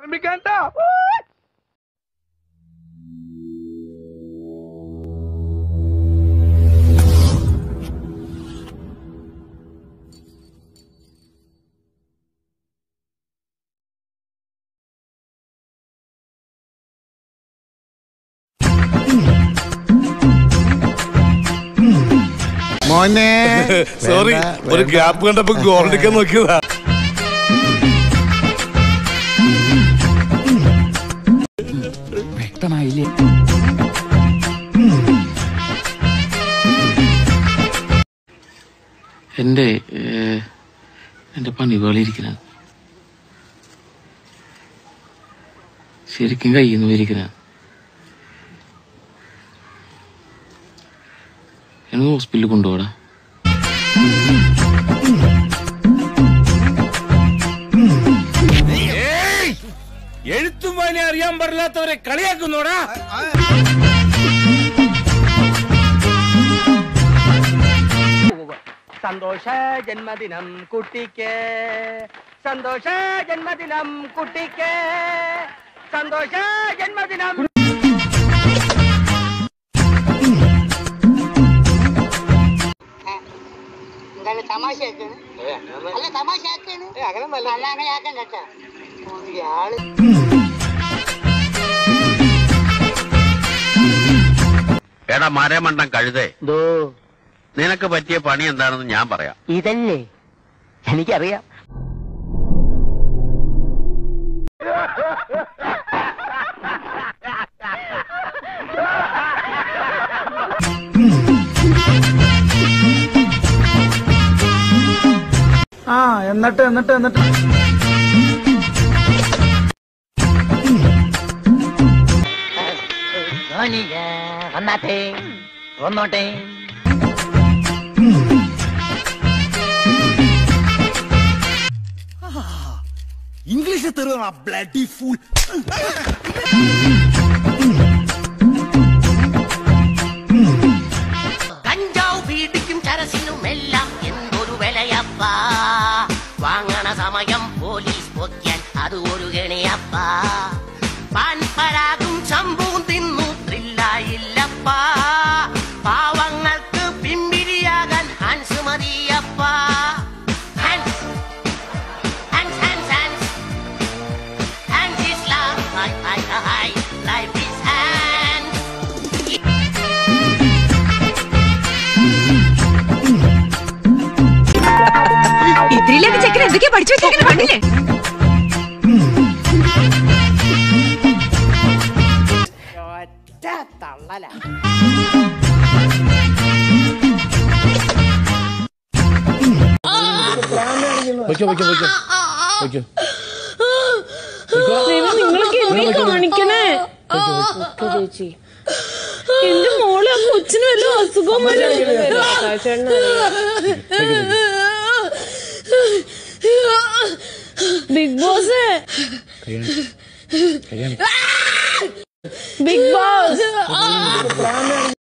മോനെ സോറി വേണ്ട, ഒരു വേണ്ട. ഗ്യാപ്പ് കണ്ടപ്പോ ഗോൾഡിക്കാൻ നോക്കിയതാ വ്യക്തമായില്ലേ എൻ്റെ ഏഹ്, എൻ്റെ പണി പോലെ ഇരിക്കണ ശരിക്കും കയ്യിൽ നിന്ന് ഇരിക്കണ എന്നെ ഹോസ്പിറ്റലിൽ കൊണ്ടുപോടാ എഴുത്തും വായന അറിയാൻ പാടില്ലാത്തവരെ കളിയാക്കുന്നോടാ സന്തോഷ ജന്മദിനം കുട്ടിക്ക് സന്തോഷ ജന്മദിനം കുട്ടിക്ക് സന്തോഷ ജന്മദിനം എന്താണ് തമാശയാക്കാണ് അല്ല തമാശയാക്കാണ് അല്ല അങ്ങനെ ആക്കണ്ട കേട്ടാ ഇയാള് എടാ മരമണ്ടം കഴുതേ നിനക്ക് പറ്റിയ പണി എന്താണെന്ന് ഞാൻ പറയാം ഇതല്ലേ എനിക്കറിയാം ആ എന്നിട്ട് എന്നിട്ട് എന്നിട്ട് വന്നാട്ടെ വന്നോട്ടെ ഇംഗ്ലീഷ് തെറുക ബ്ലഡി ഫുൾ കഞ്ചാവ് പീഡിക്കും ചരസിനും എല്ലാം എന്തൊരു വിലയപ്പ വാങ്ങണ സമയം പോലീസ് പൊക്കിയാൽ അത് ഒരു ഗണിയപ്പ പാൻപരാഗും ചമ്പും തിന്നു ത്രില്ലായില്ലപ്പ പാവങ്ങൾക്ക് പിമ്പിരിയാകാൻ ഹാൻസ് മതിയപ്പ Hans Hans Hans Hans Hans is love. Hi, hi, hi. Life is hands. ഇത്തിരിയിലൊക്കെ ചെക്കൻ എന്തൊക്കെയാ പഠിച്ചു വെച്ചേക്കണ കണ്ടില്ലേ നിങ്ങളൊക്കെ എന്നെ കാണിക്കണേ ചേച്ചി എന്റെ മോളെ ആ കൊച്ചിന് വല്ല അസുഖം ബിഗ് ബോസ് ബിഗ് ബോസ്